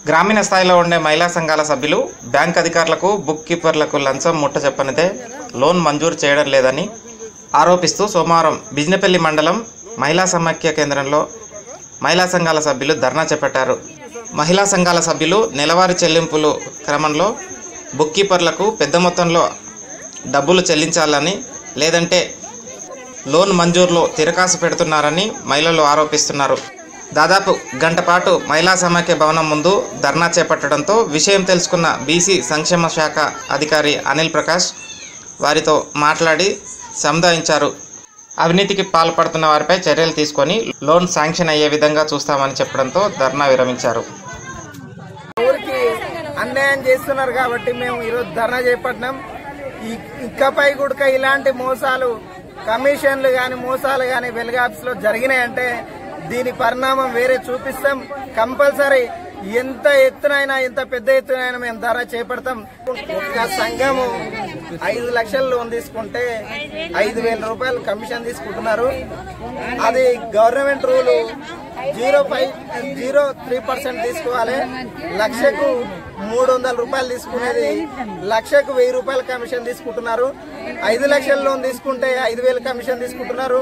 గ్రామీణ స్థాయిలో ఉండే మహిళా సంఘాల సభ్యులు బ్యాంక్ అధికారులకు బుక్ కీపర్లకు లంచం ముట్ట చెప్పనిదే లోన్ మంజూరు చేయడం లేదని ఆరోపిస్తూ సోమవారం బిజినపల్లి మండలం మహిళా సమాఖ్య కేంద్రంలో మహిళా సంఘాల సభ్యులు ధర్నా చేపట్టారు మహిళా సంఘాల సభ్యులు నెలవారీ చెల్లింపులు క్రమంలో బుక్ కీపర్లకు పెద్ద మొత్తంలో డబ్బులు చెల్లించాలని లేదంటే లోన్ మంజూరులో తిరకాసు పెడుతున్నారని మహిళలు ఆరోపిస్తున్నారు దాదాపు గంట పాటు మహిళా సమాఖ్య భవనం ముందు ధర్నా చేపట్టడంతో విషయం తెలుసుకున్న బీసీ సంక్షేమ శాఖ అధికారి అనిల్ ప్రకాష్ వారితో మాట్లాడి సముదాయించారు అవినీతికి పాల్పడుతున్న వారిపై చర్యలు తీసుకొని లోన్ శాంక్షన్ అయ్యే విధంగా చూస్తామని చెప్పడంతో ధర్నా విరమించారు ఊరికి అన్యాయం చేస్తున్నారు కాబట్టి మేము ఈరోజు ధర్నా చేపట్టినాం ఈ- ఇకపై కూడా ఇలాంటి మోసాలు కమిషన్లు గాని మోసాలు గాని వెలుగాప్స్ లో జరిగినాయంటే దీని పరిణామం వేరే చూపిస్తాం కంపల్సరీ ఎంత ఎత్తునైనా ఎంత పెద్ద ఎత్తునైనా మేము ధర చేపడతాం ఒక సంఘము ఐదు లక్షల లోన్ తీసుకుంటే ఐదు వేల రూపాయలు కమిషన్ తీసుకుంటున్నారు అది government rule zero five zero three percent తీసుకోవాలి లక్షకు మూడు వందల రూపాయలు తీసుకునేది లక్షకు వెయ్యి రూపాయల కమిషన్ తీసుకుంటున్నారు ఐదు లక్షల లోన్ తీసుకుంటే ఐదు వేల కమిషన్ తీసుకుంటున్నారు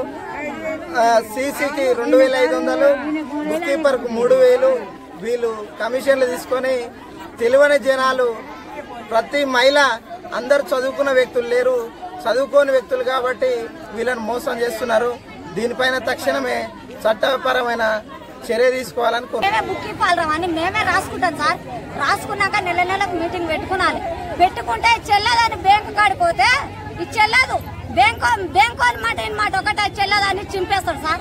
సీసీకి రెండు వేల ఐదు వందలు బుక్ కీపర్కు మూడు వేలు వీళ్ళు కమిషన్లు తీసుకొని తెలివని జనాలు ప్రతి మహిళ అందరు చదువుకున్న వ్యక్తులు లేరు చదువుకోని వ్యక్తులు కాబట్టి వీళ్ళని మోసం చేస్తున్నారు దీనిపైన తక్షణమే చట్టపరమైన చర్య తీసుకోవాలని కోరు మేమే బుక్ ఇవ్వాలి అని మేమే రాసుకుంటాం సార్ రాసుకున్నాక నెల నెలకు మీటింగ్ పెట్టుకున్నాలి పెట్టుకుంటే చెల్లదని బ్యాంకు కాడికి పోతే ఇది చెల్లదు బ్యాంకు బ్యాంకు వాళ్ళ మాట ఈ మాట ఒకటే చెల్లదని చింపేస్తాడు సార్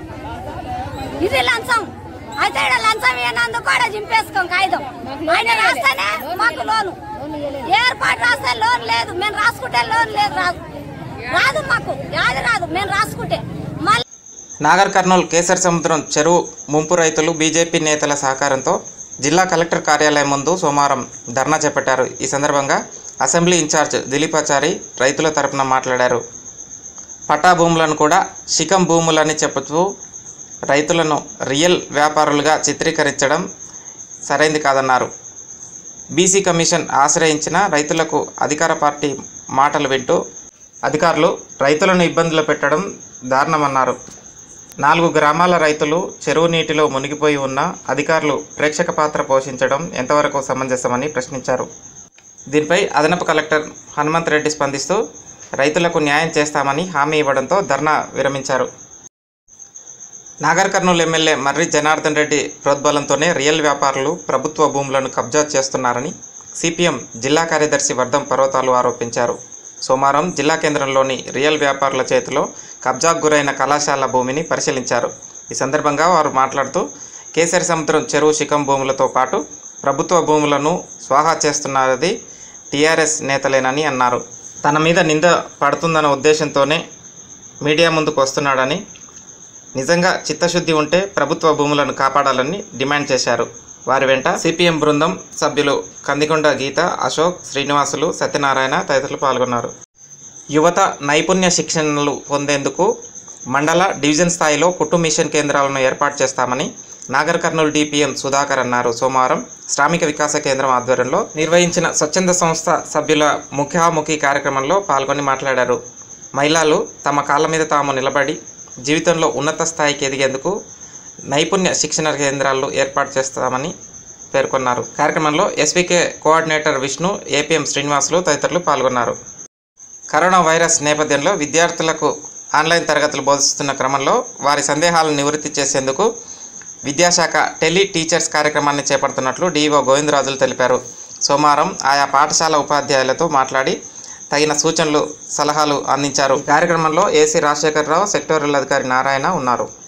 ఇది లంచం అయితే ఈడ లంచం ఇవ్వనందుకు కూడా చింపేసుకోం కాగితం ఆయన రాస్తేనే మాకు లోను ఏర్పాటు రాస్తే లోన్ లేదు మేము రాసుకుంటే లోన్ లేదు రాదు రాదు మాకు యాది రాదు మేము రాసుకుంటే మళ్ళీ నాగర్ కర్నూలు కేసర్ సముద్రం చెరువు ముంపు రైతులు బీజేపీ నేతల సహకారంతో జిల్లా కలెక్టర్ కార్యాలయం ముందు సోమవారం ధర్నా చేపట్టారు ఈ సందర్భంగా అసెంబ్లీ ఇన్ఛార్జ్ దిలీపాచారి రైతుల తరపున మాట్లాడారు పట్టా భూములను కూడా శిఖం భూములని చెబుతూ రైతులను రియల్ వ్యాపారులుగా చిత్రీకరించడం సరైంది కాదన్నారు బీసీ కమిషన్ ఆశ్రయించిన రైతులకు అధికార పార్టీ మాటలు వింటూ అధికారులు రైతులను ఇబ్బందులు పెట్టడం దారుణమన్నారు నాలుగు గ్రామాల రైతులు చెరువు నీటిలో మునిగిపోయి ఉన్న అధికారులు ప్రేక్షక పాత్ర పోషించడం ఎంతవరకు సమంజసమని ప్రశ్నించారు దీనిపై అదనపు కలెక్టర్ హనుమంత్ రెడ్డి స్పందిస్తూ రైతులకు న్యాయం చేస్తామని హామీ ఇవ్వడంతో ధర్నా విరమించారు నాగర్ కర్నూలు ఎమ్మెల్యే మర్రి జనార్దన్ రెడ్డి ప్రోద్బలంతోనే రియల్ వ్యాపారులు ప్రభుత్వ భూములను కబ్జా చేస్తున్నారని సిపిఎం జిల్లా కార్యదర్శి వర్ధం పర్వతాలు ఆరోపించారు సోమవారం జిల్లా కేంద్రంలోని రియల్ వ్యాపారుల చేతిలో కబ్జాకు గురైన కళాశాల భూమిని పరిశీలించారు ఈ సందర్భంగా వారు మాట్లాడుతూ కేసరి సముద్రం చెరువు శిఖం భూములతో పాటు ప్రభుత్వ భూములను స్వాహా చేస్తున్నది టీఆర్ఎస్ నేతలేనని అన్నారు తన మీద నింద పడుతుందన్న ఉద్దేశంతోనే మీడియా ముందుకు వస్తున్నాడని నిజంగా చిత్తశుద్ధి ఉంటే ప్రభుత్వ భూములను కాపాడాలని డిమాండ్ చేశారు వారి వెంట సిపిఎం బృందం సభ్యులు కందికొండ గీత అశోక్ శ్రీనివాసులు సత్యనారాయణ తదితరులు పాల్గొన్నారు యువత నైపుణ్య శిక్షణలు పొందేందుకు మండల డివిజన్ స్థాయిలో కుట్టు మిషన్ కేంద్రాలను ఏర్పాటు చేస్తామని నాగర్ కర్నూలు డిపిఎం సుధాకర్ అన్నారు సోమవారం శ్రామిక వికాస కేంద్రం ఆధ్వర్యంలో నిర్వహించిన స్వచ్ఛంద సంస్థ సభ్యుల ముఖాముఖి కార్యక్రమంలో పాల్గొని మాట్లాడారు మహిళలు తమ కాళ్ళ మీద తాము నిలబడి జీవితంలో ఉన్నత స్థాయికి ఎదిగేందుకు నైపుణ్య శిక్షణ కేంద్రాలు ఏర్పాటు చేస్తామని పేర్కొన్నారు కార్యక్రమంలో SVK coordinator Vishnu APM Srinivasulu తదితరులు పాల్గొన్నారు కరోనా వైరస్ నేపథ్యంలో విద్యార్థులకు ఆన్లైన్ తరగతులు బోధిస్తున్న క్రమంలో వారి సందేహాలను నివృత్తి చేసేందుకు విద్యాశాఖ టెలి టీచర్స్ కార్యక్రమాన్ని చేపడుతున్నట్లు డీఈఓ గోవిందరాజులు తెలిపారు సోమవారం ఆయా పాఠశాల ఉపాధ్యాయులతో మాట్లాడి తగిన సూచనలు సలహాలు అందించారు ఈ కార్యక్రమంలో ఏసీ రాజశేఖరరావు సెక్టోరల్ అధికారి నారాయణ ఉన్నారు